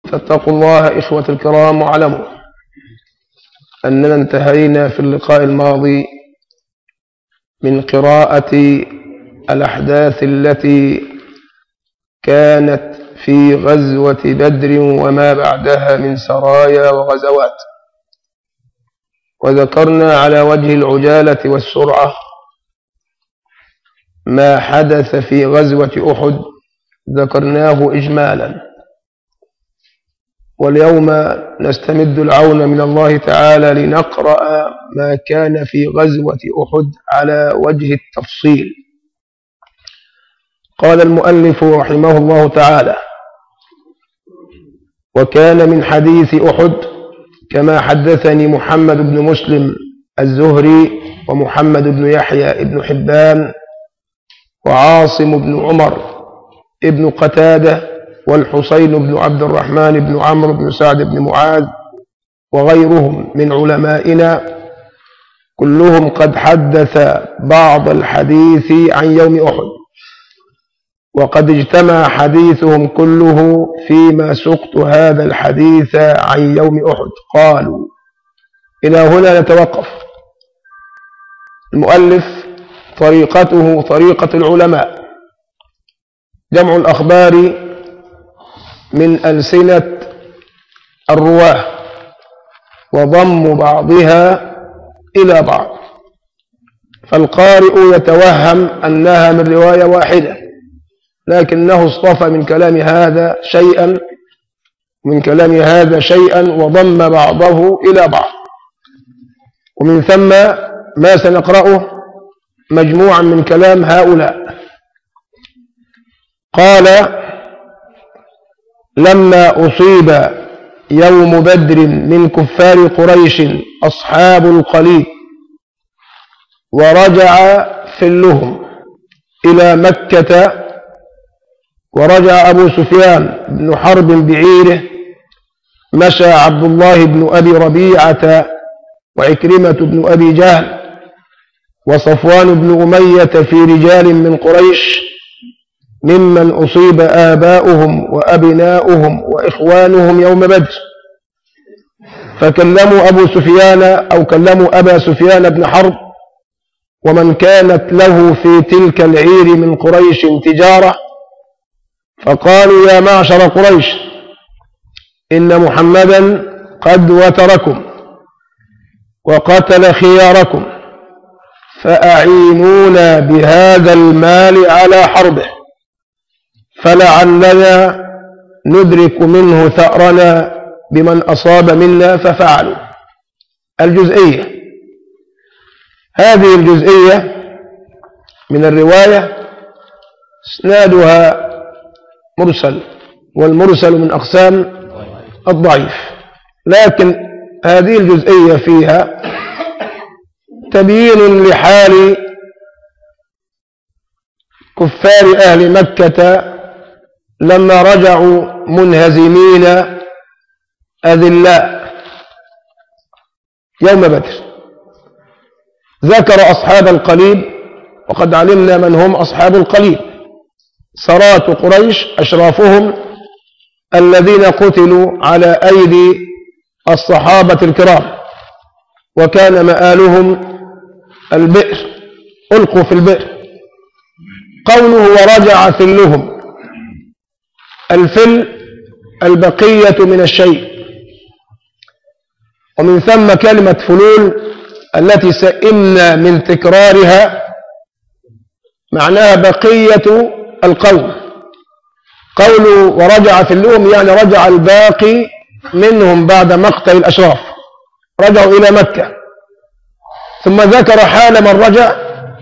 فاتقوا الله إخوة الكرام واعلموا أننا انتهينا في اللقاء الماضي من قراءة الأحداث التي كانت في غزوة بدر وما بعدها من سرايا وغزوات وذكرنا على وجه العجالة والسرعة ما حدث في غزوة أحد ذكرناه إجمالا واليوم نستمد العون من الله تعالى لنقرأ ما كان في غزوة أحد على وجه التفصيل قال المؤلف رحمه الله تعالى وكان من حديث أحد كما حدثني محمد بن مسلم الزهري ومحمد بن يحيى بن حبان وعاصم بن عمر ابن قتادة والحسين بن عبد الرحمن بن عمرو بن سعد بن معاذ وغيرهم من علمائنا كلهم قد حدث بعض الحديث عن يوم أحد وقد اجتمع حديثهم كله فيما سقت هذا الحديث عن يوم أحد قالوا إلى هنا نتوقف المؤلف طريقته طريقة العلماء جمع الأخبار من ألسنة الرواه وضم بعضها إلى بعض فالقارئ يتوهم أنها من رواية واحدة لكنه اصطفى من كلام هذا شيئا من كلام هذا شيئا وضم بعضه إلى بعض ومن ثم ما سنقرأه مجموعا من كلام هؤلاء قال لما أصيب يوم بدر من كفار قريش أصحاب القليب ورجع فلهم إلى مكة ورجع أبو سفيان بن حرب بعيره مشى عبد الله بن أبي ربيعة وعكرمة بن أبي جهل وصفوان بن أمية في رجال من قريش ممن أصيب آباؤهم وأبناؤهم وإخوانهم يوم بدر فكلموا أبو سفيان أو كلموا أبا سفيان بن حرب ومن كانت له في تلك العير من قريش تجارة فقالوا يا معشر قريش إن محمدا قد وتركم وقتل خياركم فأعينونا بهذا المال على حربه فلعلنا ندرك منه ثأرنا بمن أصاب منا ففعلوا الجزئية هذه الجزئية من الرواية اسنادها مرسل والمرسل من أقسام الضعيف لكن هذه الجزئية فيها تبيين لحال كفار أهل مكة لما رجعوا منهزمين أذلاء يوم بدر ذكر أصحاب القليب وقد علمنا من هم أصحاب القليب سرات قريش أشرافهم الذين قتلوا على أيدي الصحابة الكرام وكان مآلهم البئر ألقوا في البئر قوله ورجع فلهم الفل البقية من الشيء ومن ثم كلمة فلول التي سئمنا من تكرارها معناها بقية القوم قوله ورجع في اللوم يعني رجع الباقي منهم بعد مقتل الأشراف رجعوا إلى مكة ثم ذكر حال من رجع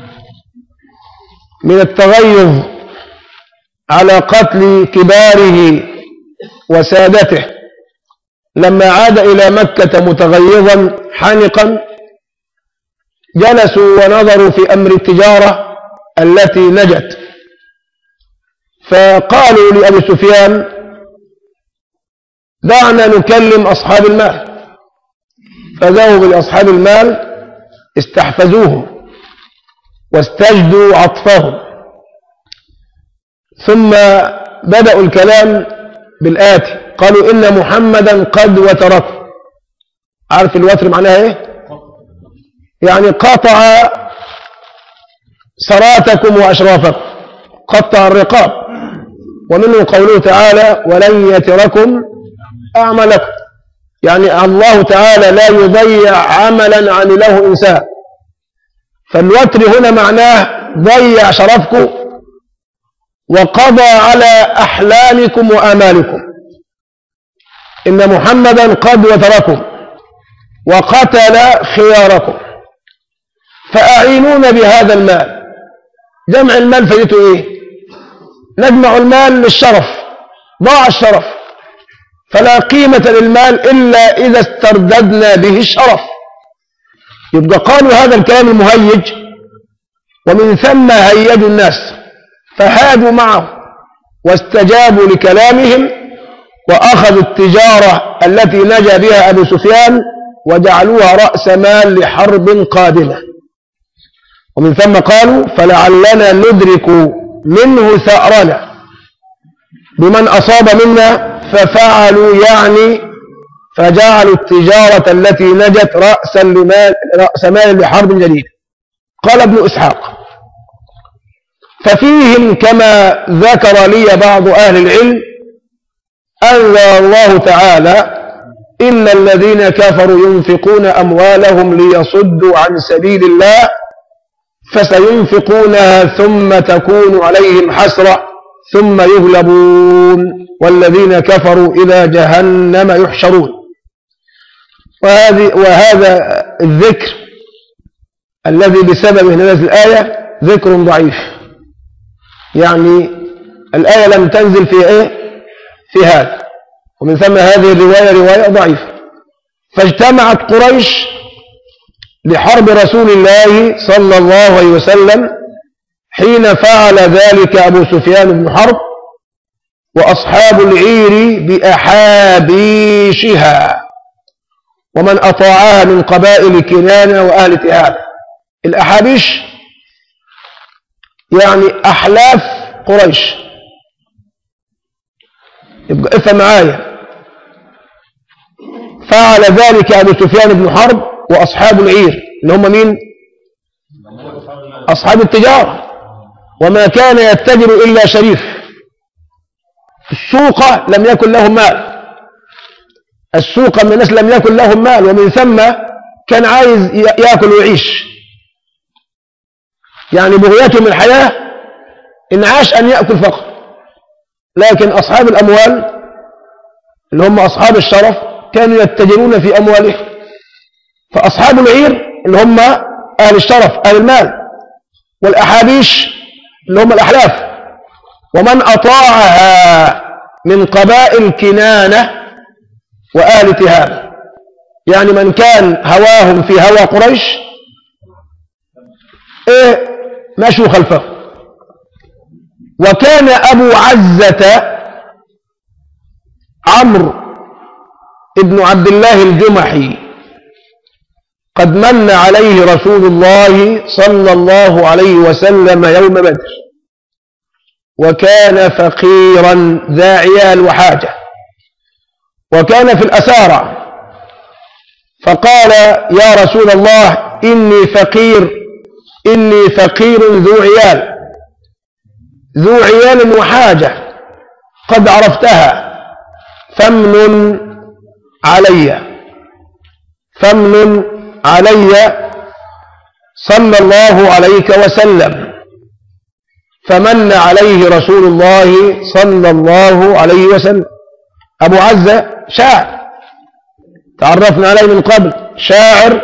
من التغيظ على قتل كباره وسادته لما عاد إلى مكة متغيظا حانقا جلسوا ونظروا في أمر التجارة التي نجت فقالوا لأبي سفيان دعنا نكلم أصحاب المال فذهبوا لأصحاب المال استحفزوهم واستجدوا عطفهم ثم بدأوا الكلام بالآتي قالوا إن محمدا قد وتركم عارف الوتر معناها إيه يعني قطع سراتكم وأشرافكم قطع الرقاب ومنه قوله تعالى ولن يتركم أعملكم يعني الله تعالى لا يضيع عملا عمله إنسان فالوتر هنا معناه ضيع شرفكم وقضى على أحلامكم وآمالكم إن محمدا قد وتركم وقتل خياركم فأعينون بهذا المال جمع المال فائدته إيه نجمع المال للشرف ضاع الشرف فلا قيمة للمال إلا إذا استرددنا به الشرف يبقى قالوا هذا الكلام المهيج ومن ثم هيجوا الناس فهادوا معه واستجابوا لكلامهم وأخذوا التجارة التي نجا بها أبو سفيان وجعلوها رأس مال لحرب قادمة ومن ثم قالوا فلعلنا ندرك منه ثأرنا بمن أصاب منا ففعلوا يعني فجعلوا التجارة التي نجت رأسا لمال رأس مال لحرب جديدة قال ابن إسحاق ففيهم كما ذكر لي بعض أهل العلم أنزل الله تعالى إن الذين كفروا ينفقون أموالهم ليصدوا عن سبيل الله فسينفقونها ثم تكون عليهم حسرة ثم يغلبون والذين كفروا إلى جهنم يحشرون وهذه وهذا الذكر الذي بسببه نزل الآية ذكر ضعيف يعني الآية لم تنزل في إيه في هذا ومن ثم هذه الرواية رواية ضعيفة فاجتمعت قريش لحرب رسول الله صلى الله عليه وسلم حين فعل ذلك أبو سفيان بن حرب وأصحاب العير بأحابيشها ومن أطاعها من قبائل كنانة وأهل تهاب الأحابيش يعني أحلاف قريش يبقى افهم معايا فعل ذلك أبو سفيان بن حرب وأصحاب العير اللي هم مين أصحاب التجارة وما كان يتجر إلا شريف السوق لم يكن لهم مال السوق من الناس لم يكن لهم مال ومن ثم كان عايز يأكل ويعيش يعني بغيتهم الحياة إن عاش أن يأكل فقط لكن أصحاب الأموال اللي هم أصحاب الشرف كانوا يتجرون في أموالهم فأصحاب العير اللي هم أهل الشرف أهل المال والأحابيش اللي هم الأحلاف ومن أطاعها من قبائل كنانة وآل تهاب يعني من كان هواهم في هوى قريش إيه مشوا خلفه وكان أبو عزة عمرو ابن عبد الله الجمحي قد من عليه رسول الله صلى الله عليه وسلم يوم بدر وكان فقيرا ذا عيال وحاجة وكان في الأسارة فقال يا رسول الله إني فقير إني فقير ذو عيال ذو عيال وحاجة قد عرفتها فمن علي فمن علي صلى الله عليك وسلم فمن عليه رسول الله صلى الله عليه وسلم أبو عزة شاعر تعرفنا عليه من قبل شاعر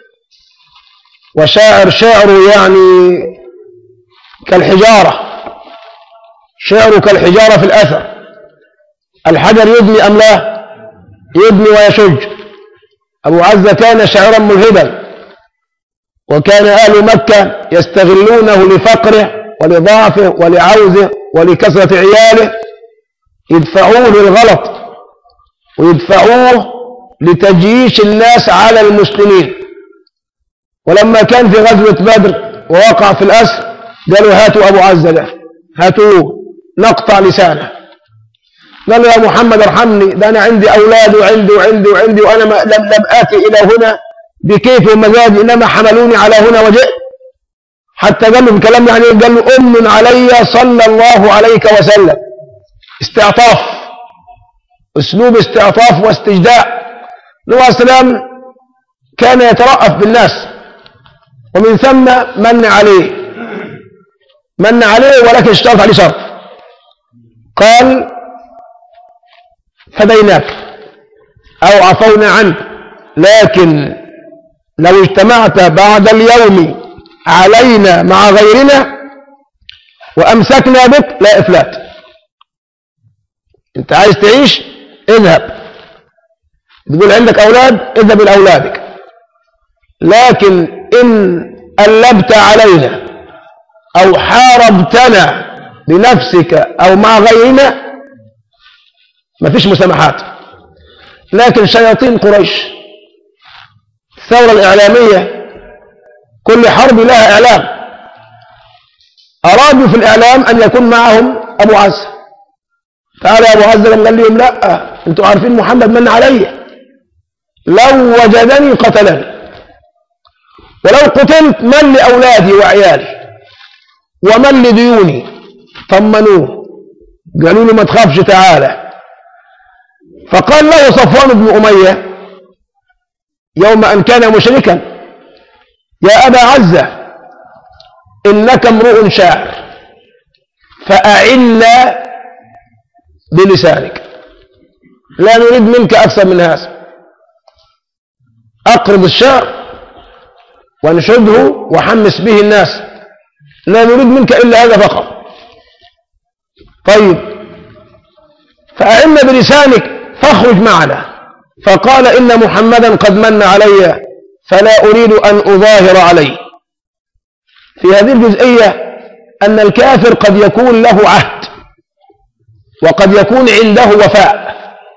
وشاعر شعره يعني كالحجارة شعره كالحجارة في الأثر الحجر يبني أم لا يبني ويشج أبو عزة كان شاعرا ملهبا وكان أهل مكة يستغلونه لفقره ولضعفه ولعوزه ولكثرة عياله يدفعوه للغلط ويدفعوه لتجييش الناس على المسلمين ولما كان في غزوة بدر ووقع في الأسر قالوا هاتوا أبو عزة ده هاتوه نقطع لسانه قال له يا محمد ارحمني ده أنا عندي أولاد وعندي وعندي وعندي وأنا ما لم, لم آتي إلى هنا بكيف ومزاجي إنما حملوني على هنا وجئت حتى قال له بكلام يعني قال له أم علي صلى الله عليك وسلم استعطاف أسلوب استعطاف واستجداء النبي عليه السلام كان يترأف بالناس ومن ثم من عليه من عليه ولكن اشترط عليه شرط قال فديناك أو عفونا عنك لكن لو اجتمعت بعد اليوم علينا مع غيرنا وأمسكنا بك لا إفلات أنت عايز تعيش اذهب تقول عندك أولاد اذهب إلى أولادك لكن إن ألبت علينا أو حاربتنا بنفسك أو مع غيرنا مفيش مسامحات لكن شياطين قريش الثورة الإعلامية كل حرب لها إعلام أرادوا في الإعلام أن يكون معهم أبو عز تعالى يا أبو عز لما قال لهم لا أنتوا عارفين محمد من علي لو وجدني قتلني ولو قتلت من لأولادي وعيالي ومن لديوني طمنوه قالوا له ما تخافش تعالى فقال له صفوان بن أمية يوم أن كان مشركا يا أبا عزة إنك امرؤ شاعر فأعنا بلسانك لا نريد منك أكثر من هذا أقرض الشعر وانشده وحمس به الناس لا نريد منك إلا هذا فقط طيب فأعنا بلسانك فاخرج معنا فقال إن محمدا قد من علي فلا أريد أن أظاهر عليه في هذه الجزئية أن الكافر قد يكون له عهد وقد يكون عنده وفاء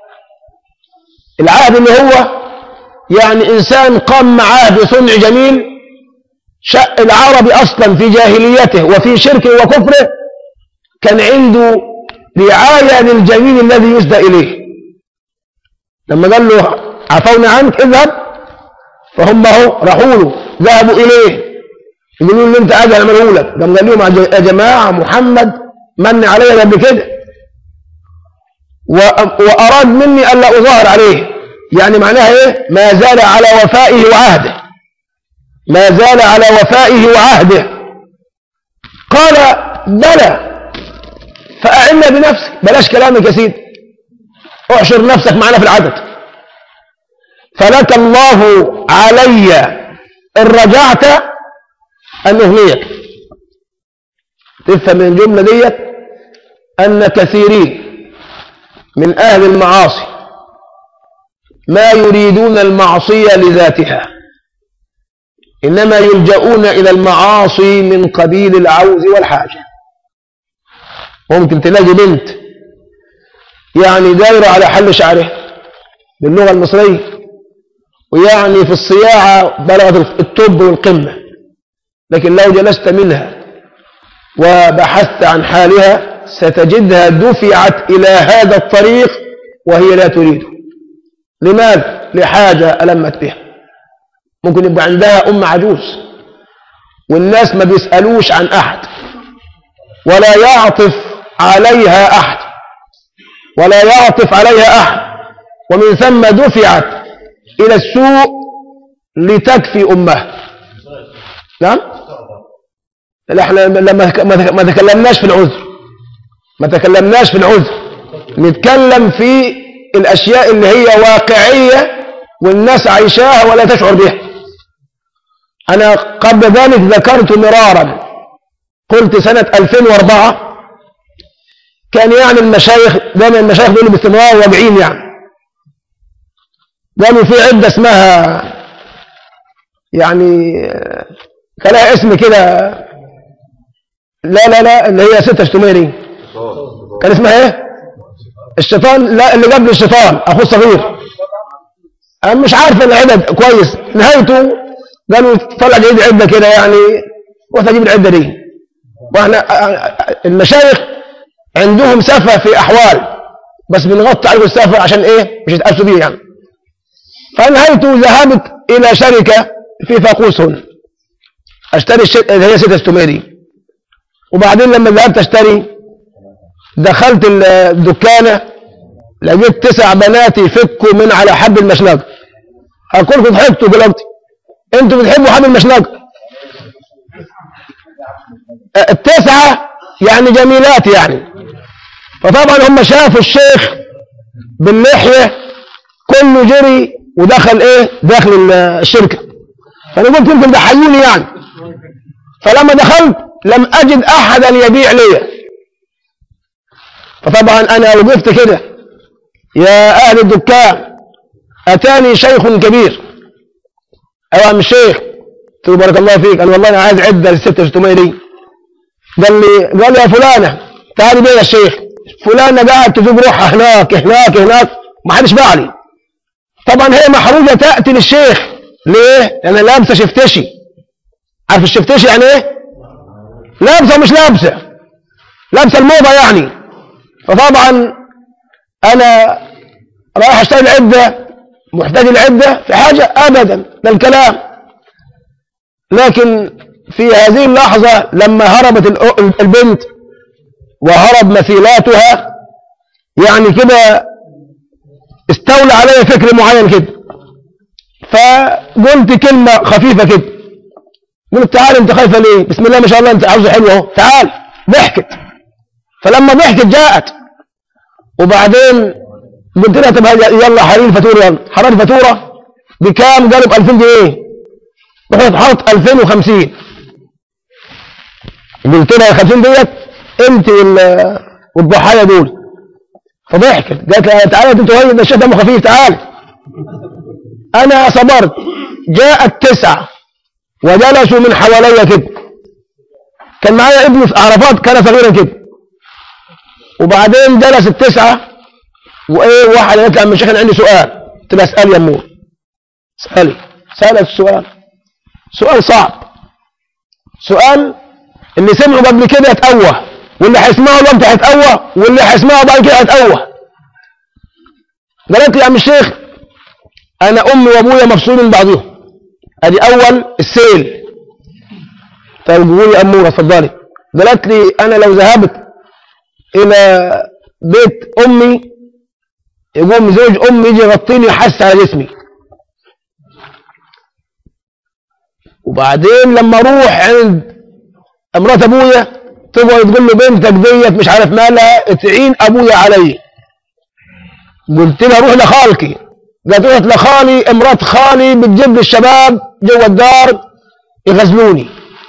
العهد اللي هو يعني إنسان قام معاه بصنع جميل شأ العربي أصلا في جاهليته وفي شركه وكفره كان عنده رعاية للجميل الذي يسدى إليه لما قال له عفونا عنك اذهب فهم اهو راحوا له ذهبوا إليه يقولوا له أنت أجل عمله لك قام قال لهم يا جماعة محمد من علي قبل كده وأراد مني ألا أظاهر عليه يعني معناها إيه ما زال على وفائه وعهده ما زال على وفائه وعهده قال بلى فأعنا بنفسك بلاش كلامك يا سيدي احشر نفسك معنا في العدد فلك الله علي إن رجعت أن أهنيك تفهم من الجملة ديت أن كثيرين من أهل المعاصي ما يريدون المعصية لذاتها إنما يلجؤون إلى المعاصي من قبيل العوز والحاجة ممكن تلاقي بنت يعني دايرة على حل شعرها باللغة المصرية ويعني في الصياعة بلغت الطب والقمة لكن لو جلست منها وبحثت عن حالها ستجدها دفعت إلى هذا الطريق وهي لا تريده لماذا؟ لحاجة ألمت بها ممكن يبقى عندها أم عجوز والناس ما بيسألوش عن أحد ولا يعطف عليها أحد ولا يعطف عليها أحد ومن ثم دفعت إلى السوء لتكفي أمها نعم لا احنا لما ما تكلمناش في العذر ما تكلمناش في العذر نتكلم في الأشياء اللي هي واقعية والناس عايشاها ولا تشعر بها أنا قبل ذلك ذكرت مرارا قلت سنة 2004 كان يعني المشايخ دائما المشايخ دول باستمرار واجعين يعني قالوا في عدة اسمها يعني كان لها اسم كده لا لا لا اللي هي ستة شتميري كان اسمها ايه الشيطان لا اللي قبل الشيطان اخوه الصغير انا مش عارف العدد كويس نهايته قالوا طلع جديد عده كده يعني رحت اجيب العده دي واحنا المشايخ عندهم سفه في احوال بس بنغطي عليه السافر عشان ايه مش يتأسوا بيه يعني فنهيت ذهبت الى شركة في فاقوس هنا اشتري الشركة اللي هي ستة ستوميري وبعدين لما ذهبت اشتري دخلت الدكانة لقيت تسع بنات يفكوا من على حب المشنقة هكونكم ضحكتوا دلوقتي انتوا بتحبوا حب المشنقة التسعة يعني جميلات يعني فطبعا هم شافوا الشيخ باللحية كله جري ودخل ايه داخل الشركة فانا قلت يمكن ده حيوني يعني فلما دخلت لم اجد احدا يبيع لي فطبعا انا وقفت كده يا اهل الدكان اتاني شيخ كبير ايوه عم الشيخ قلت له بارك الله فيك قال والله انا عايز عده للستة 600 دي قال لي قال لي يا فلانه تعالي بيا يا الشيخ فلانه قاعد تزوج روحها هناك هناك هناك ما حدش باع لي طبعا هي محروجه تاتي للشيخ ليه؟ لان لابسه شفتشي عارف الشفتشي يعني ايه؟ لابسه ومش لابسه لابسه الموضه يعني فطبعا انا رايح اشتري العده محتاج العده في حاجه ابدا ده الكلام لكن في هذه اللحظه لما هربت البنت وهرب مثيلاتها يعني كده استولى علي فكر معين كده فقلت كلمة خفيفة كده قلت تعال انت خايفة ليه بسم الله ما شاء الله انت عاوزة حلوة اهو تعال ضحكت فلما ضحكت جاءت وبعدين قلت لها طب يلا حرير الفاتورة يلا حرار الفاتورة بكام قالوا ب 2000 جنيه رحت حاط 2050 قلت لها 50 ديت انت والضحايا دول فضحكت قالت لها تعالى انت وهي ده الشيخ دمه خفيف تعال انا صبرت جاءت تسعه وجلسوا من حوالي كده كان معايا ابن في عرفات كان صغيرا كده وبعدين جلس التسعه وايه واحد قالت لي عم الشيخ انا عندي سؤال قلت لها اسالي يا امور اسالي سالت السؤال سؤال صعب سؤال اللي سمعوا قبل كده يتأوه واللي هيسمعه دلوقتي هيتأوه واللي هيسمعه بعد كده هيتأوه قالت لي يا عم الشيخ انا امي وابويا مفصول من بعضهم ادي اول السيل طيب قولي اموره اتفضلي قالت لي انا لو ذهبت الى بيت امي يقوم زوج امي يجي يغطيني يحس على جسمي وبعدين لما اروح عند مرات ابويا تقعد تقول له بنتك ديت مش عارف مالها تعين ابويا علي قلت لها روح لخالك قالت رحت لخالي امرات خالي بتجيب لي الشباب جوا الدار يغزلوني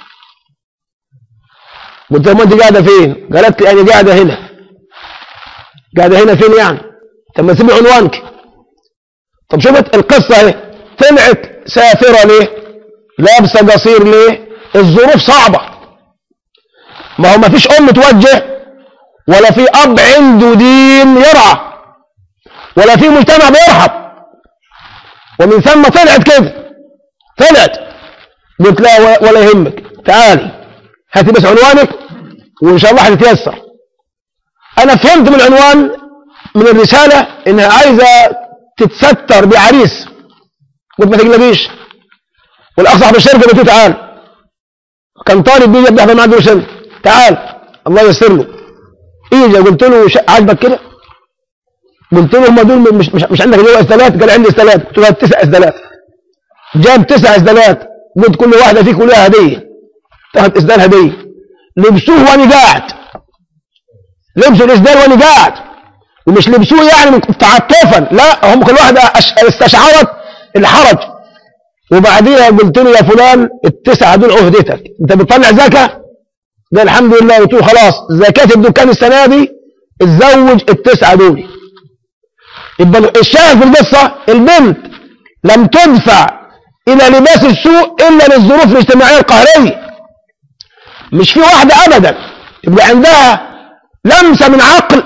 قلت لها ما انت قاعده فين؟ قالت لي انا قاعده هنا قاعده هنا فين يعني؟ طب ما تسيبي عنوانك طب شفت القصه اهي طلعت سافره ليه؟ لابسه قصير ليه؟ الظروف صعبه ما هو ما فيش ام توجه ولا في اب عنده دين يرعى ولا في مجتمع بيرحب ومن ثم طلعت كده طلعت قلت لا ولا يهمك تعالي هاتي بس عنوانك وان شاء الله هتتيسر انا فهمت من العنوان من الرسالة انها عايزة تتستر بعريس قلت ما تقلقيش والاخ صاحب الشركة قلت له تعال كان طالب بيجي بيحضر معاه دروس تعال الله ييسر له اجى قلت له عاجبك كده قلت له هم دول مش مش, مش عندك جوه اسدالات قال عندي اسدالات قلت له تسع اسدالات جاب تسع اسدالات قلت كل واحده فيكم لها هديه تاخد اسدال هديه لبسوه وانا قاعد لبسوا الاسدال وانا قاعد ومش لبسوه يعني تعطفا لا هم كل واحده استشعرت الحرج وبعديها قلت له يا فلان التسعه دول عهدتك انت بتطلع زكاه ده الحمد لله قلت له خلاص زكاه الدكان السنه دي اتزوج التسعه دول يبقى الشاهد في القصة البنت لم تدفع إلى لباس السوء إلا للظروف الاجتماعية القهرية مش في واحدة أبدا يبقى عندها لمسة من عقل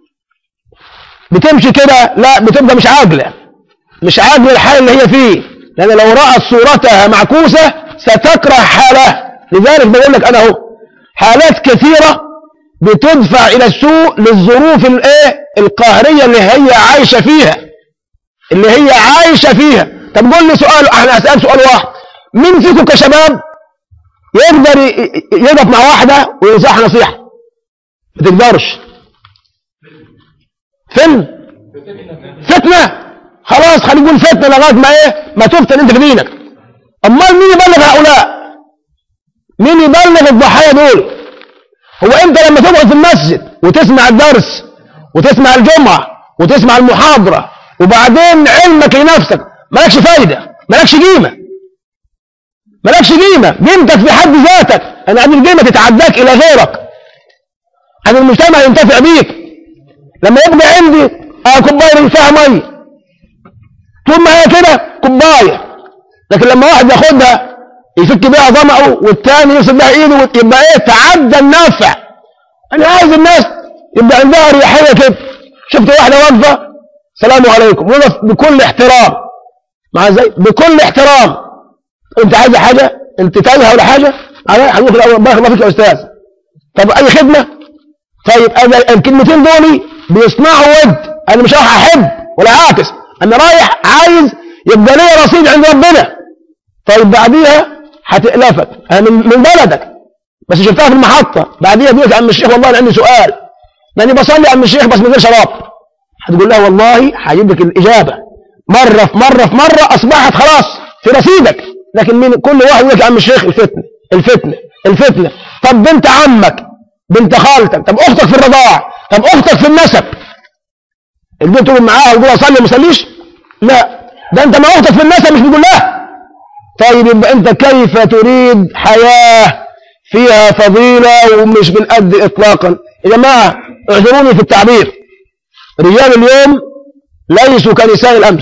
بتمشي كده لا بتبقى مش عاقلة مش عاقلة الحال اللي هي فيه لأن لو رأت صورتها معكوسة ستكره حالها لذلك بقول لك أنا أهو حالات كثيرة بتدفع الى السوء للظروف الايه القهريه اللي هي عايشه فيها اللي هي عايشه فيها طب قول لي سؤال احنا هسال سؤال واحد مين فيكم كشباب يقدر ي- ي- يقف مع واحده وينصحها نصيحه ما تقدرش فيلم فتنه خلاص خلينا نقول فتنه لغايه ما ايه ما تفتن انت في دينك امال مين يبلغ هؤلاء مين يبلغ الضحايا دول هو انت لما تقعد في المسجد وتسمع الدرس وتسمع الجمعه وتسمع المحاضره وبعدين علمك لنفسك مالكش فايده مالكش قيمه مالكش قيمه قيمتك في حد ذاتك انا هذه القيمه تتعداك الى غيرك ان المجتمع ينتفع بيك لما يبقى عندي اه كوبايه فيها ميه طول ما هي كده كوبايه لكن لما واحد ياخدها يفك بيها ظمأه والتاني يمسك بيها ايده يبقى ايه تعدى النفع انا عايز الناس يبقى عندها اريحيه كده شفت واحده واقفه السلام عليكم وقف بكل احترام مع ازاي بكل احترام انت عايز حاجه انت تايهه ولا حاجه على هنروح الاول بارك الله فيك يا استاذ طب اي خدمه طيب انا الكلمتين دول بيصنعوا ود انا مش رايح احب ولا عاكس انا رايح عايز يبقى ليا رصيد عند ربنا طيب بعديها هتألفك انا من من بلدك بس شفتها في المحطه بعديها بيقول يا عم الشيخ والله انا عندي سؤال لاني بصلي يا عم الشيخ بس من غير شراب هتقول لها والله هجيب لك الاجابه مره في مره في مره اصبحت خلاص في رصيدك لكن من كل واحد يقول لك يا عم الشيخ الفتنه الفتنه الفتنه طب بنت عمك بنت خالتك طب اختك في الرضاعه طب اختك في النسب البنت تقول معاها وتقول اصلي ما اصليش لا ده انت ما اختك في النسب مش بتقول لها طيب يبقى انت كيف تريد حياه فيها فضيله ومش بالقد اطلاقا يا جماعه اعذروني في التعبير رجال اليوم ليسوا كنساء الامس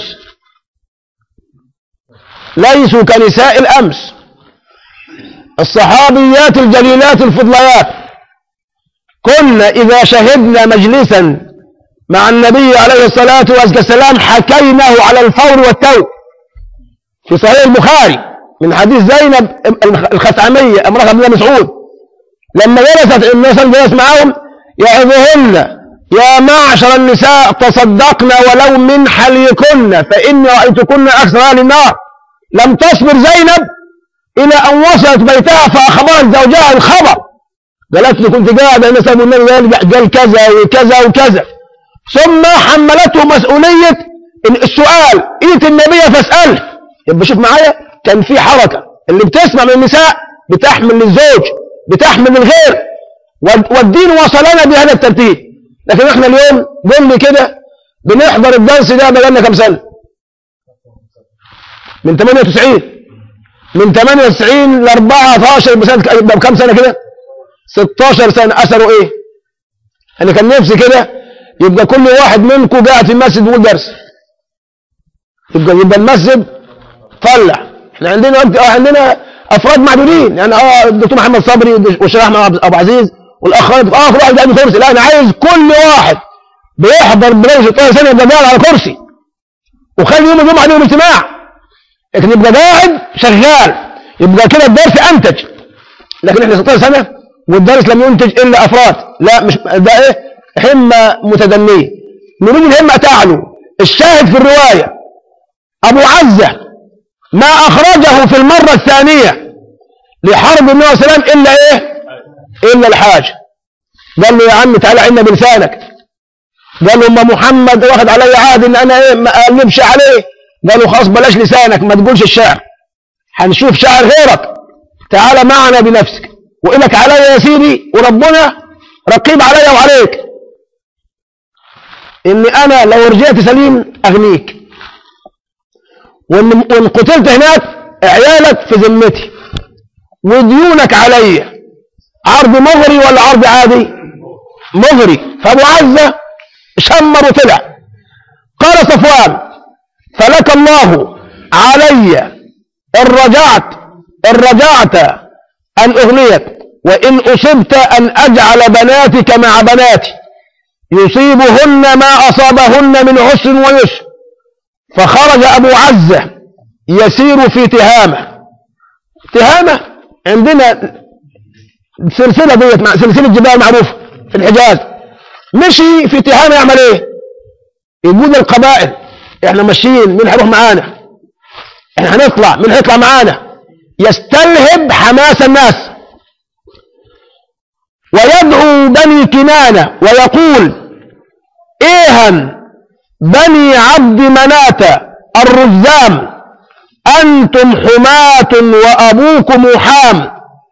ليسوا كنساء الامس الصحابيات الجليلات الفضليات كنا اذا شهدنا مجلسا مع النبي عليه الصلاه والسلام حكيناه على الفور والتو في صحيح البخاري من حديث زينب الخثعميه امراه ابن مسعود لما جلست النبي صلى الله عليه وسلم معهم يعظهن يا معشر النساء تصدقن ولو من حليكن فإني رأيتكن أكثر أهل النار لم تصبر زينب إلى أن وصلت بيتها فأخبرت زوجها الخبر قالت لي كنت قاعدة الناس أبو النبي قال قال كذا وكذا وكذا ثم حملته مسؤولية إن السؤال ائت النبي فاسأله يبقى شوف معايا كان في حركة اللي بتسمع من النساء بتحمل للزوج بتحمل للغير والدين وصلنا بهذا الترتيب لكن احنا اليوم قول لي كده بنحضر الدرس ده بقالنا كام سنه من 98 من 98 ل 14 بسنه يبقى بكام سنه كده 16 سنه اثره ايه انا كان نفسي كده يبقى كل واحد منكم قاعد في المسجد بيقول درس يبقى يبقى المسجد طلع احنا عندنا عندنا افراد معدودين يعني اه الدكتور محمد صبري والشيخ احمد ابو عزيز والاخ خالد اه كل واحد قاعد في كرسي لا انا عايز كل واحد بيحضر برنامج 16 سنه يبقى قاعد على كرسي وخلي يوم الجمعه يوم اجتماع لكن يبقى قاعد شغال يبقى كده الدرس انتج لكن احنا 16 سنه والدرس لم ينتج الا افراد لا مش ده ايه همه متدنيه نريد الهمه تعلو الشاهد في الروايه ابو عزه ما اخرجه في المره الثانيه لحرب النبي صلى الله عليه وسلم الا ايه إلا الحاجة قال له يا عم تعالى عنا بلسانك قال له أم محمد واخد علي عهد إن أنا إيه ما أقلبش عليه قالوا خلاص بلاش لسانك ما تقولش الشعر هنشوف شعر غيرك تعالى معنا بنفسك وإلك علي يا سيدي وربنا رقيب علي وعليك إن أنا لو رجعت سليم أغنيك وإن, وإن قتلت هناك عيالك في ذمتي وديونك عليّ عرض مغري ولا عرض عادي مغري فابو عزة شمر وطلع قال صفوان فلك الله علي ان رجعت ان رجعت ان اغنيك وان اصبت ان اجعل بناتك مع بناتي يصيبهن ما اصابهن من عسر ويسر فخرج ابو عزة يسير في تهامة تهامة عندنا السلسلة ديت مع سلسلة جبال معروفة في الحجاز مشي في تهامة يعمل ايه يقول للقبائل احنا ماشيين مين هيروح معانا احنا هنطلع مين هيطلع معانا يستلهب حماس الناس ويدعو بني كنانة ويقول ايها بني عبد مناة الرزام أنتم حماة وأبوكم حام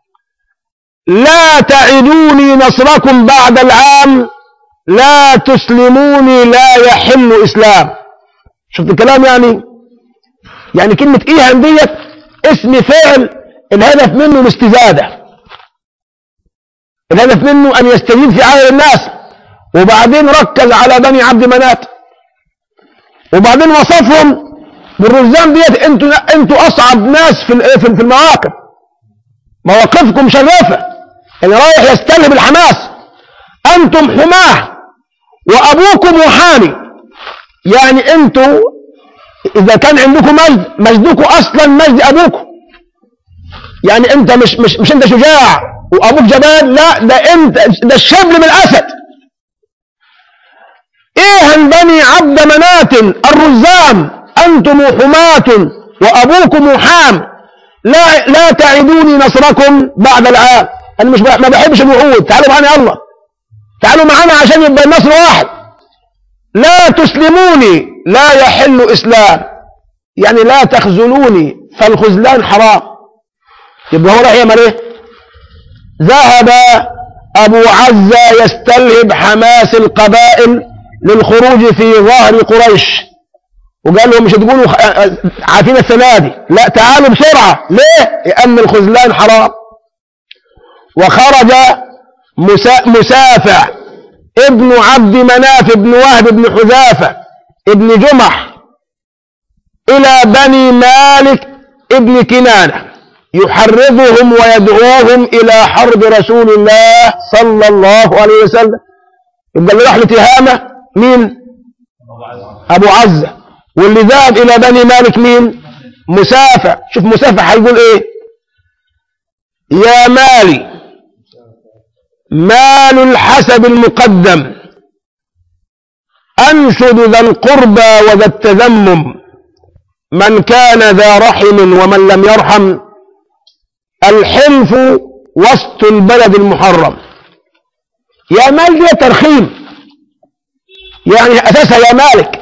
لا تعدوني نصركم بعد العام لا تسلموني لا يحل إسلام شفت الكلام يعني يعني كلمة إيهان ديت اسم فعل الهدف منه الاستزادة الهدف منه أن يستجيب في عالم الناس وبعدين ركز على بني عبد منات وبعدين وصفهم بالرزان ديت انتوا انتوا اصعب ناس في ال- في في المواقف مواقفكم شرافه اللي رايح يستلهم الحماس انتم حماه وابوكم محامي يعني انتوا اذا كان عندكم مجد مجدكم اصلا مجد ابوكم يعني انت مش مش مش انت شجاع وابوك جبان لا ده انت ده الشبل من الاسد ايه بني عبد منات الرزام انتم حماة وابوكم حام لا لا تعدوني نصركم بعد العام انا مش بح- ما بحبش الوعود تعالوا معانا يلا تعالوا معانا عشان يبقى النصر واحد لا تسلموني لا يحل اسلام يعني لا تخذلوني فالخذلان حرام يبقى هو راح يعمل ايه ذهب ابو عزة يستلهب حماس القبائل للخروج في ظهر قريش وقال لهم مش تقولوا خ- آه، آه، عارفين السنه دي لا تعالوا بسرعه ليه لان الخذلان حرام وخرج مسا- مسافع ابن عبد مناف ابن وهب ابن حذافه ابن جمح الى بني مالك ابن كنانه يحرضهم ويدعوهم الى حرب رسول الله صلى الله عليه وسلم يبقى اللي راح لتهامه مين ابو عزه واللي ذهب الى بني مالك مين مسافع شوف مسافع هيقول ايه يا مالي مال الحسب المقدم انشد ذا القربى وذا التذمم من كان ذا رحم ومن لم يرحم الحلف وسط البلد المحرم يا مال دي ترخيم يعني اساسها يا مالك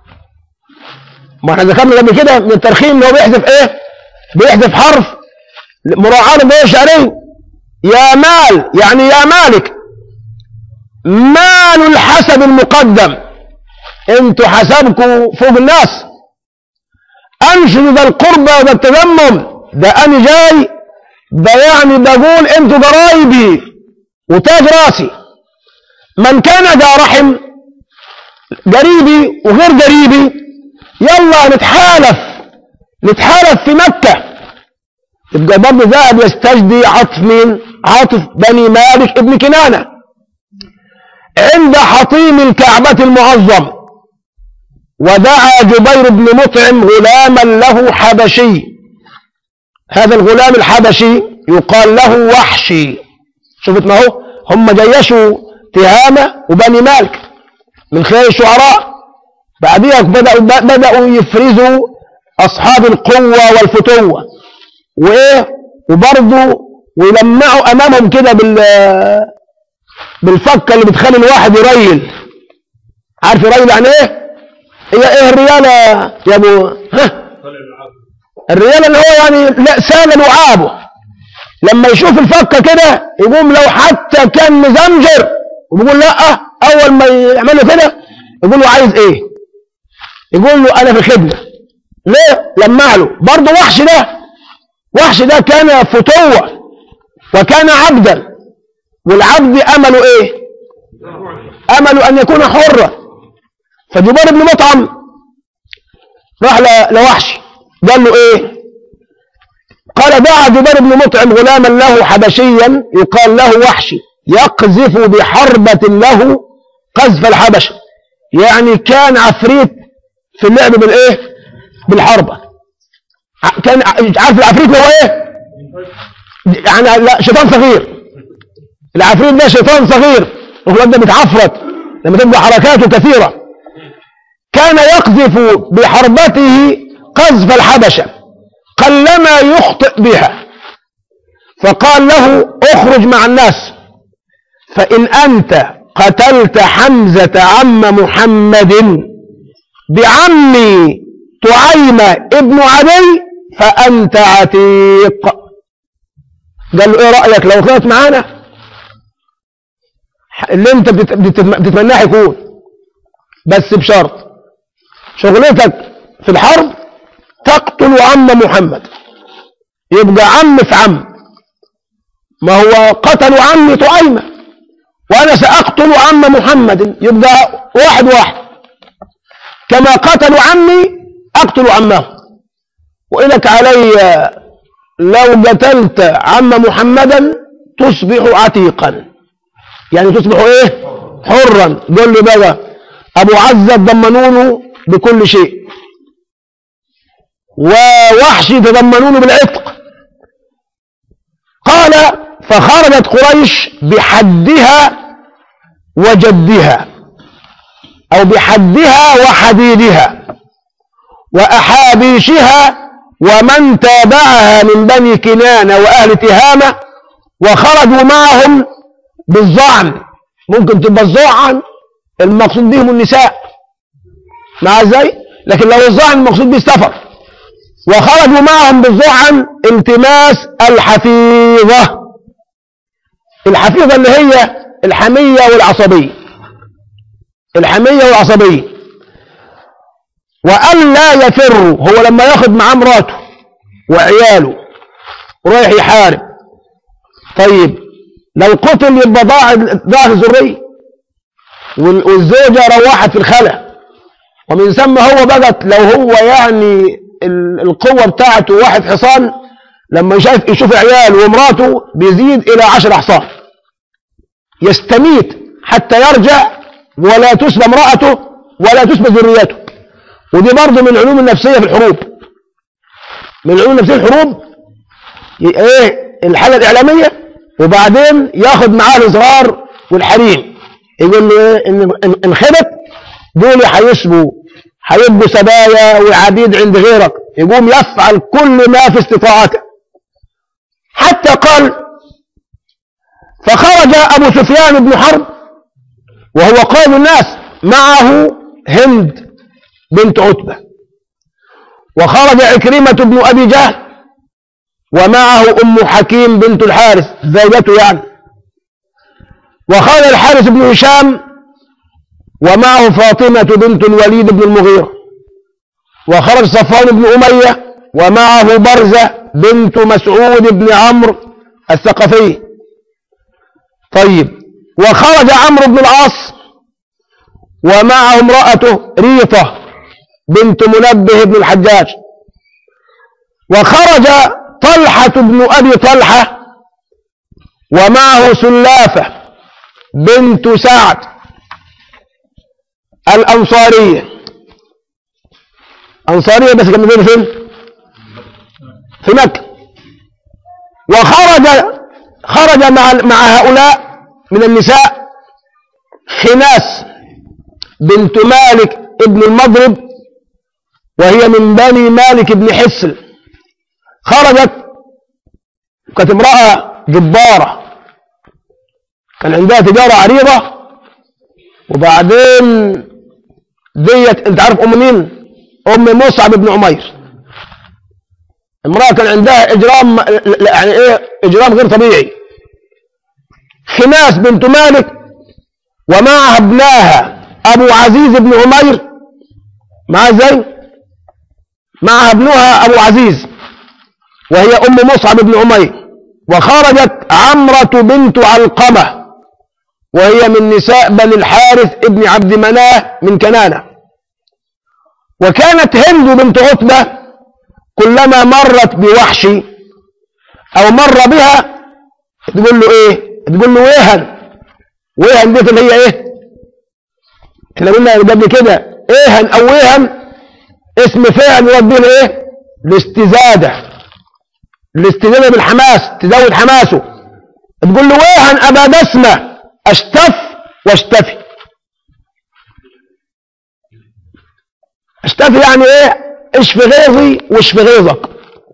ما احنا ذكرنا قبل كده من الترخيم اللي هو بيحذف ايه بيحذف حرف مراعاة ليش عليه يا مال يعني يا مالك مال الحسب المقدم انتوا حسبكم فوق الناس انشد ذا القربى وذا التذمم ده انا جاي ده يعني بقول انتوا قرايبي وتاج راسي من كان ذا رحم قريبي وغير قريبي يلا نتحالف نتحالف في مكة يبقى برضه ذهب يستجدي عطف مين عاطف بني مالك ابن كنانة عند حطيم الكعبة المعظم ودعا جبير بن مطعم غلاما له حبشي هذا الغلام الحبشي يقال له وحشي شفت ما هو هم جيشوا تهامة وبني مالك من خلال الشعراء بعديها بدأوا بدأوا يفرزوا أصحاب القوة والفتوة وإيه وبرضه ويلمعوا أمامهم كده بال بالفكة اللي بتخلي الواحد يريل عارف يريل يعني إيه؟ هي إيه الريالة يا أبو ها؟ الريالة اللي هو يعني لا سال لعابه لما يشوف الفكة كده يقوم لو حتى كان مزمجر وبيقول لا أول ما يعمل له كده يقول له عايز إيه؟ يقول له انا في الخدمه ليه لمع له برضه وحش ده وحش ده كان فتوه وكان عبدا والعبد امله ايه امله ان يكون حرا فجبير بن مطعم راح ل- لوحش قال له ايه قال دعا جبير بن مطعم غلاما له حبشيا يقال له وحشي يقذف بحربة له قذف الحبشة يعني كان عفريت في اللعب بالايه بالحربة ع- كان ع- عارف العفريت هو ايه يعني لا شيطان صغير العفريت ده شيطان صغير الواد ده متعفرت لما تبقى حركاته كثيرة كان يقذف بحربته قذف الحبشة قلما يخطئ بها فقال له اخرج مع الناس فإن أنت قتلت حمزة عم محمد بعمي تعيمة ابن عدي فأنت عتيق قال له ايه رأيك لو طلعت معانا اللي انت بتت- بتت- بتتمناه يكون بس بشرط شغلتك في الحرب تقتل عم محمد يبقى عم في عم ما هو قتلوا عمي طعيمة وأنا سأقتل عم محمد يبقى واحد واحد كما قتلوا عمي أقتل عمه وإلك علي لو قتلت عم محمدا تصبح عتيقا يعني تصبح ايه حرا قول لي بقى ابو عزة ضمنونه بكل شيء ووحشي تضمنونه بالعتق قال فخرجت قريش بحدها وجدها او بحدها وحديدها واحابيشها ومن تابعها من بني كنانة واهل تهامة وخرجوا معهم بالظعن ممكن تبقى الظعن المقصود بهم النساء مع ازاي لكن لو الظعن المقصود به السفر وخرجوا معهم بالظعن التماس الحفيظة الحفيظة اللي هي الحمية والعصبية الحمية والعصبية وألا يفروا هو لما ياخد معاه مراته وعياله ورايح يحارب طيب لو قتل يبقى ضاع ضاع الذرية وال- والزوجة روحت في الخلا ومن ثم هو بقت لو هو يعني ال- القوة بتاعته واحد حصان لما يشوف يشوف عياله ومراته بيزيد إلى عشر حصان يستميت حتى يرجع ولا تسبى امرأته ولا تسبى ذريته ودي برضه من العلوم النفسية في الحروب من العلوم النفسية في الحروب ي- ايه الحالة الإعلامية وبعدين ياخد معاه الإصرار والحريم يقول له ايه ان إن- ان خبت دول هيسبوا هيبقوا سبايا وعبيد عند غيرك يقوم يفعل كل ما في استطاعته حتى قال فخرج أبو سفيان بن حرب وهو قائد الناس معه هند بنت عتبة وخرج عكرمة بن أبي جهل ومعه أم حكيم بنت الحارث زوجته يعني وخرج الحارث بن هشام ومعه فاطمة بنت الوليد بن المغيرة وخرج صفوان بن أمية ومعه برزة بنت مسعود بن عمرو الثقفي طيب وخرج عمرو بن العاص ومعه امرأته ريطة بنت منبه بن الحجاج وخرج طلحة بن أبي طلحة ومعه سلافة بنت سعد الأنصارية أنصارية بس كانت موجودة فين؟ في مكة وخرج خرج مع مع هؤلاء من النساء خناس بنت مالك ابن المضرب وهي من بني مالك بن حسل خرجت كانت امرأة جبارة كان عندها تجارة عريضة وبعدين ديت انت عارف ام مين ام مصعب بن عمير امرأة كان عندها اجرام يعني ايه اجرام غير طبيعي خناس بنت مالك ومعها ابناها ابو عزيز بن عمير معها ازاي معها ابنها ابو عزيز وهي ام مصعب بن عمير وخرجت عمرة بنت علقمة وهي من نساء بني الحارث ابن عبد مناه من كنانة وكانت هند بنت عتبة كلما مرت بوحشي او مر بها تقول له ايه تقول له ويهن ويهن ديت اللي هي ايه احنا قلنا قبل كده ايهن او ويهن اسم فعل يرد به ايه الاستزادة الاستزادة بالحماس تزود حماسه تقول له ويهن ابا دسمة اشتف واشتفي اشتفي يعني ايه اشفي غيظي واشفي غيظك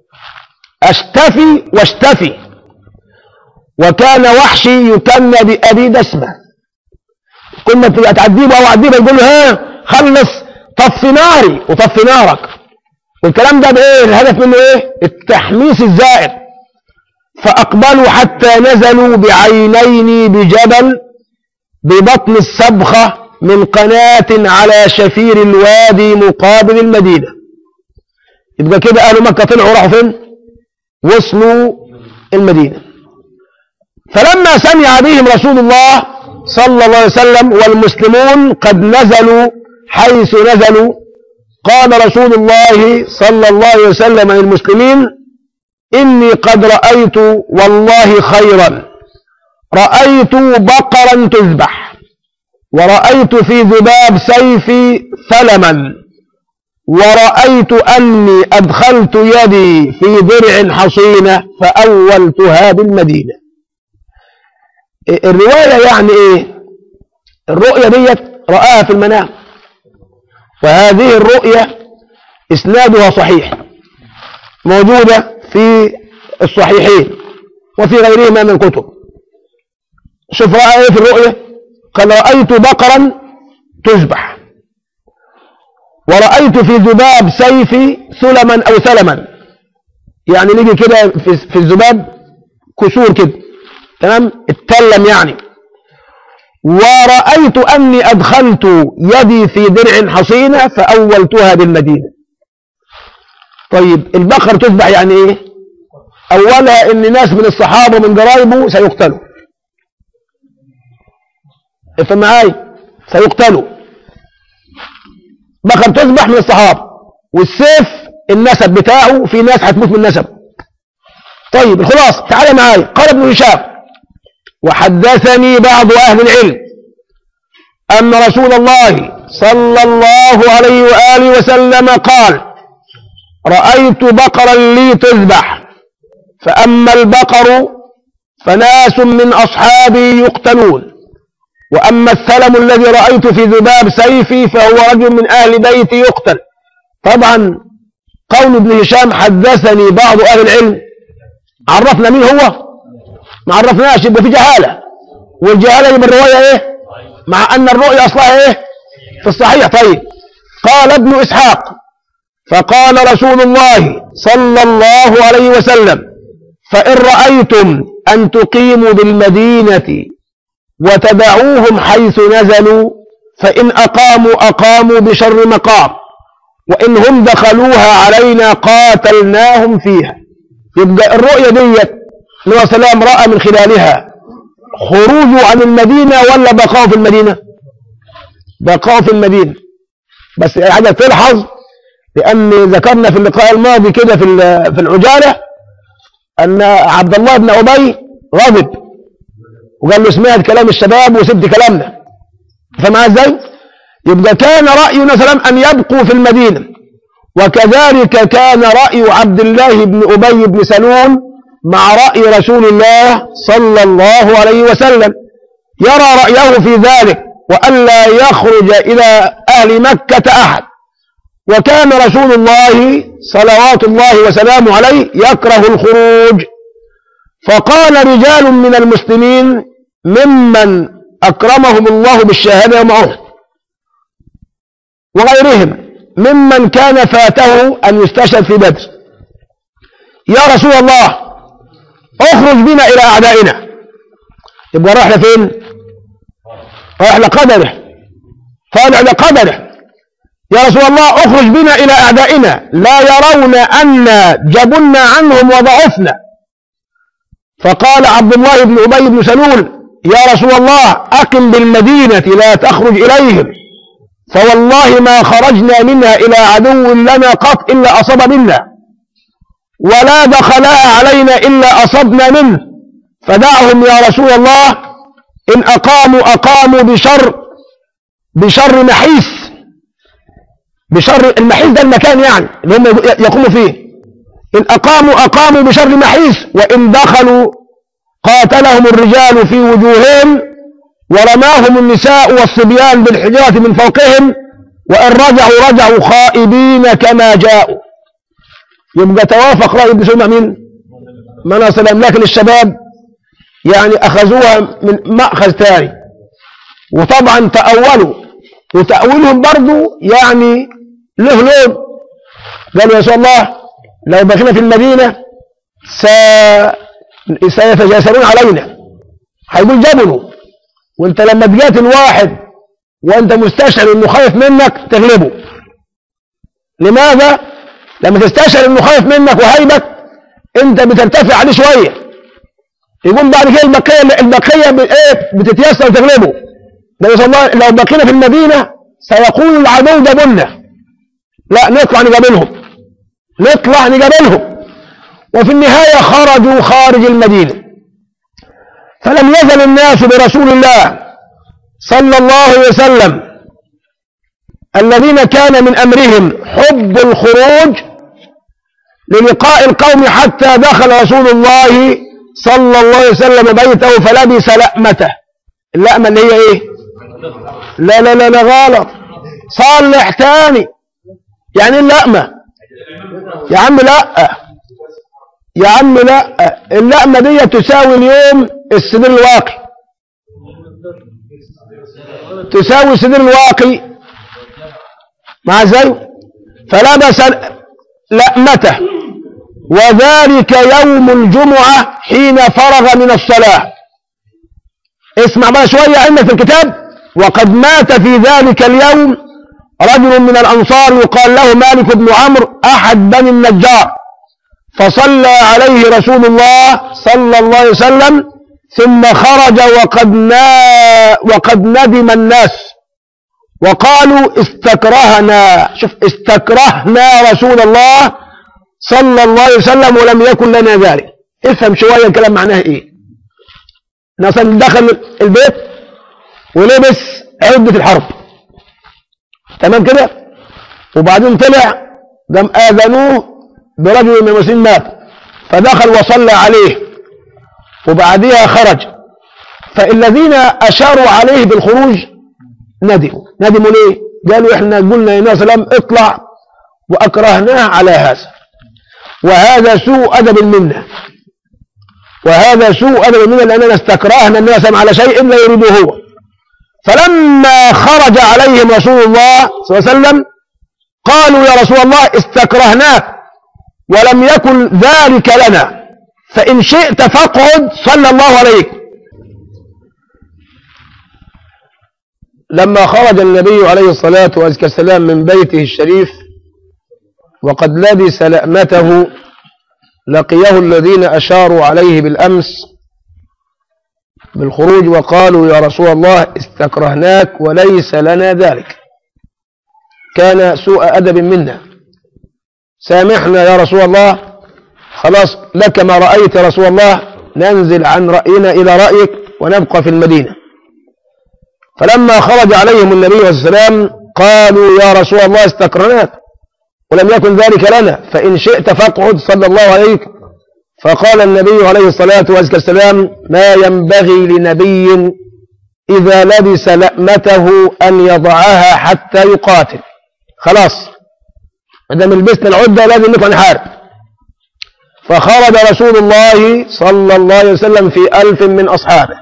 اشتفي واشتفي وكان وحشي يكنى بأبي دسمة كل ما تبقى تعديه او عديه يقول له ها خلص طفي ناري وطفي نارك والكلام ده بايه الهدف منه ايه التحميس الزائد فاقبلوا حتى نزلوا بعينين بجبل ببطن السبخة من قناة على شفير الوادي مقابل المدينة يبقى كده أهل مكة طلعوا راحوا فين وصلوا المدينة فلما سمع بهم رسول الله صلى الله عليه وسلم والمسلمون قد نزلوا حيث نزلوا قال رسول الله صلى الله عليه وسلم للمسلمين إني قد رأيت والله خيرا رأيت بقرا تذبح ورأيت في ذباب سيفي ثلما ورأيت أني أدخلت يدي في درع حصينة فأولتها بالمدينة الرواية يعني إيه الرؤية ديت رآها في المنام وهذه الرؤية إسنادها صحيح موجودة في الصحيحين وفي غيرهما من كتب شوف رأى ايه في الرؤية قال رأيت بقرا تذبح ورأيت في ذباب سيفي سلما أو سلما يعني نيجي كده في, في الذباب كسور كده تمام اتلم يعني ورأيت أني أدخلت يدي في درع حصينة فأولتها بالمدينة طيب البقر تذبح يعني ايه أولها إن ناس من الصحابة من قرايبه سيقتلوا افهم معايا سيقتلوا بقر تذبح من الصحابة والسيف النسب بتاعه في ناس هتموت من النسب طيب الخلاص تعالى معايا قال ابن هشام وحدثني بعض أهل العلم أن رسول الله صلى الله عليه وآله وسلم قال رأيت بقرا لي تذبح فأما البقر فناس من أصحابي يقتلون وأما السلم الذي رأيت في ذباب سيفي فهو رجل من أهل بيتي يقتل طبعا قول ابن هشام حدثني بعض أهل العلم عرفنا مين هو ما عرفناش يبقى في جهالة والجهالة يبقى الرواية ايه مع أن الرؤيا أصلها ايه في الصحيح طيب قال ابن إسحاق فقال رسول الله صلى الله عليه وسلم فإن رأيتم أن تقيموا بالمدينة وتدعوهم حيث نزلوا فإن أقاموا أقاموا بشر مقام وإن هم دخلوها علينا قاتلناهم فيها يبقى الرؤية ديت نبي سلام رأى من خلالها خروجه عن المدينة ولا بقاءه في المدينة بقاءه في المدينة بس حاجة تلحظ لأن ذكرنا في اللقاء الماضي كده في في العجالة أن عبد الله بن أبي غضب وقال له سمعت كلام الشباب وسبت كلامنا فما ازاي يبقى كان رأي مثلا أن يبقوا في المدينة وكذلك كان رأي عبد الله بن أبي بن سلول مع رأي رسول الله صلى الله عليه وسلم يرى رأيه في ذلك وألا يخرج إلى أهل مكة أحد وكان رسول الله صلوات الله وسلامه عليه يكره الخروج فقال رجال من المسلمين ممن أكرمهم الله بالشهادة يوم أحد وغيرهم ممن كان فاته أن يستشهد في بدر يا رسول الله اخرج بنا إلى أعدائنا يبقى رايح لفين رايح لقدره طالع لقدره يا رسول الله اخرج بنا إلى أعدائنا لا يرون أن جبنا عنهم وضعفنا فقال عبد الله بن أبي بن سلول يا رسول الله أقم بالمدينة لا تخرج إليهم فوالله ما خرجنا منها إلى عدو لنا قط إلا أصاب منا ولا دخلها علينا إلا أصبنا منه فدعهم يا رسول الله إن أقاموا أقاموا بشر بشر محيس بشر المحيس ده المكان يعني اللي هم يقوموا فيه إن أقاموا أقاموا بشر محيس وإن دخلوا قاتلهم الرجال في وجوههم ورماهم النساء والصبيان بالحجارة من فوقهم وإن رجعوا رجعوا خائبين كما جاءوا يبقى توافق رأي ابن سلمة مين؟ منى سلام لكن الشباب يعني أخذوها من مأخذ تاني وطبعا تأولوا وتأويلهم برضو يعني له لون قالوا يا رسول الله لو بقينا في المدينة س... سيتجاسرون علينا هيقول جبنوا وانت لما تقاتل واحد وانت مستشعر انه خايف منك تغلبه لماذا لما تستشعر انه خايف منك وهيبك انت بترتفع عليه شويه يقوم بعد كده البقيه البقيه ب- ايه بتتيسر وتغلبه النبي صلى الله عليه وسلم لو بقينا في المدينه سيقول العدو جابلنا لا نطلع نقابلهم نطلع نقابلهم وفي النهايه خرجوا خارج المدينه فلم يزل الناس برسول الله صلى الله عليه وسلم الذين كان من امرهم حب الخروج للقاء القوم حتى دخل رسول الله صلى الله عليه وسلم بيته فلبس لأمته اللأمة اللي هي ايه لا لا لا لا غلط صلح تاني يعني ايه اللأمة يا عم لا يا عم لا اللأمة دي تساوي اليوم السدير الواقي تساوي السدير الواقي مع زي فلبس لأمته وذلك يوم الجمعة حين فرغ من الصلاة اسمع بقى شوية عندك في الكتاب وقد مات في ذلك اليوم رجل من الأنصار يقال له مالك بن عمرو أحد بني النجار فصلى عليه رسول الله صلى الله عليه وسلم ثم خرج وقد نا وقد ندم الناس وقالوا استكرهنا شوف استكرهنا رسول الله صلى الله عليه وسلم ولم يكن لنا ذلك افهم شوية الكلام معناه ايه مثلا دخل البيت ولبس عدة الحرب تمام كده وبعدين طلع قام آذنوه برجل من المسلمين مات فدخل وصلى عليه وبعدها خرج فالذين أشاروا عليه بالخروج ندموا ندموا ليه قالوا احنا قلنا يا نبي سلام اطلع وأكرهناه على هذا وهذا سوء أدب منا وهذا سوء أدب منا لأننا استكرهنا النبي صلى الله عليه وسلم على شيء لا يريده هو فلما خرج عليهم رسول الله صلى الله عليه وسلم قالوا يا رسول الله استكرهناك ولم يكن ذلك لنا فإن شئت فاقعد صلى الله عليك لما خرج النبي عليه الصلاة والسلام من بيته الشريف وقد لبس لأمته لقيه الذين أشاروا عليه بالأمس بالخروج وقالوا يا رسول الله استكرهناك وليس لنا ذلك كان سوء أدب منا سامحنا يا رسول الله خلاص لك ما رأيت يا رسول الله ننزل عن رأينا إلى رأيك ونبقى في المدينة فلما خرج عليهم النبي صلى الله عليه وسلم قالوا يا رسول الله استكرهناك ولم يكن ذلك لنا فإن شئت فاقعد صلى الله عليك فقال النبي عليه الصلاة والسلام ما ينبغي لنبي إذا لبس لأمته أن يضعها حتى يقاتل خلاص عندما لبسنا العدة لازم نطلع نحارب فخرج رسول الله صلى الله عليه وسلم في ألف من أصحابه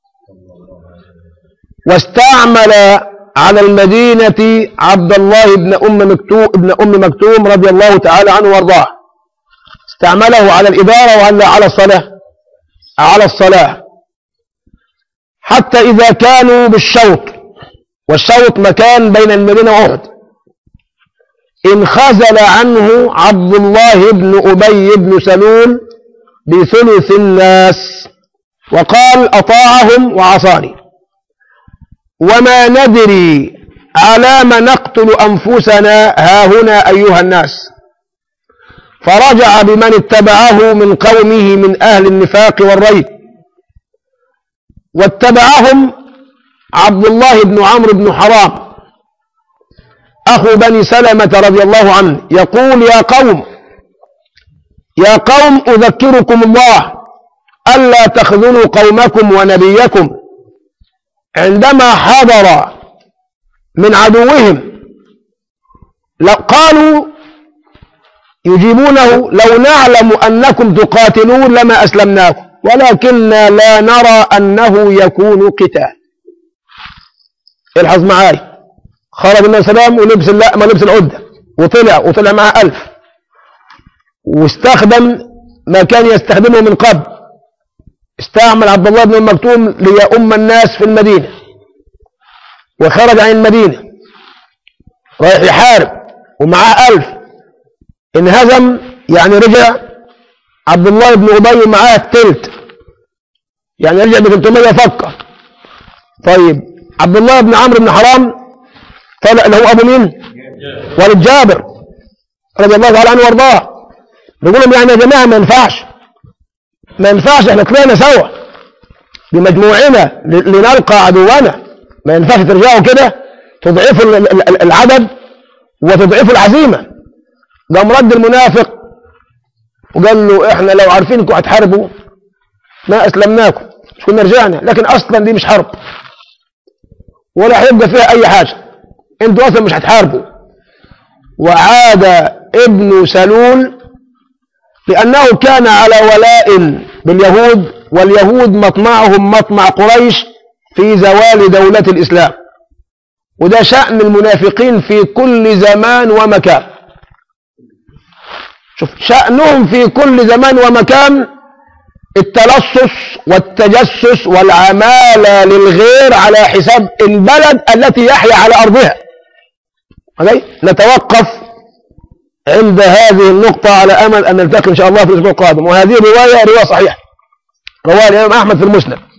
واستعمل على المدينة عبد الله بن أم مكتوم ابن أم مكتوم رضي الله تعالى عنه وارضاه استعمله على الإدارة وعلى على الصلاة على الصلاة حتى إذا كانوا بالشوط والشوط مكان بين المدينة وأحد انخزل عنه عبد الله بن أبي بن سلول بثلث الناس وقال أطاعهم وعصاني وما ندري على ما نقتل أنفسنا ها هنا أيها الناس فرجع بمن اتبعه من قومه من أهل النفاق والريب واتبعهم عبد الله بن عمرو بن حرام أخو بني سلمة رضي الله عنه يقول يا قوم يا قوم أذكركم الله ألا تخذلوا قومكم ونبيكم عندما حضر من عدوهم لو قالوا يجيبونه لو نعلم أنكم تقاتلون لما أسلمناكم ولكننا لا نرى أنه يكون قتال الحظ معاي خرج النبي صلى الله عليه وسلم ولبس لا ما لبس العدة وطلع وطلع معاه ألف واستخدم ما كان يستخدمه من قبل استعمل عبد الله بن المكتوم ليؤم الناس في المدينة وخرج عن المدينة رايح يحارب ومعاه ألف انهزم يعني رجع عبد الله بن أبي معاه التلت يعني رجع ب 300 فكر طيب عبد الله بن عمرو بن حرام طلع اللي هو أبو مين؟ والد جابر رضي الله تعالى عنه وارضاه بيقول لهم يعني يا جماعة ما ينفعش ما ينفعش احنا طلعنا سوا بمجموعنا ل- لنلقى عدونا ما ينفعش ترجعوا كده تضعفوا ال- ال- ال- العدد وتضعفوا العزيمة قام رد المنافق وقال له احنا لو عارفينكم هتحاربوا ما اسلمناكم مش كنا رجعنا لكن اصلا دي مش حرب ولا هيبقى فيها اي حاجة انتوا اصلا مش هتحاربوا وعاد ابن سلول لأنه كان على ولاء باليهود واليهود مطمعهم مطمع قريش في زوال دولة الإسلام وده شأن المنافقين في كل زمان ومكان شوف شأنهم في كل زمان ومكان التلصص والتجسس والعمالة للغير على حساب البلد التي يحيا على أرضها أوكي؟ نتوقف عند هذه النقطة على أمل أن نلتقي إن شاء الله في الأسبوع القادم وهذه رواية رواية صحيحة رواية الإمام أحمد في المسلم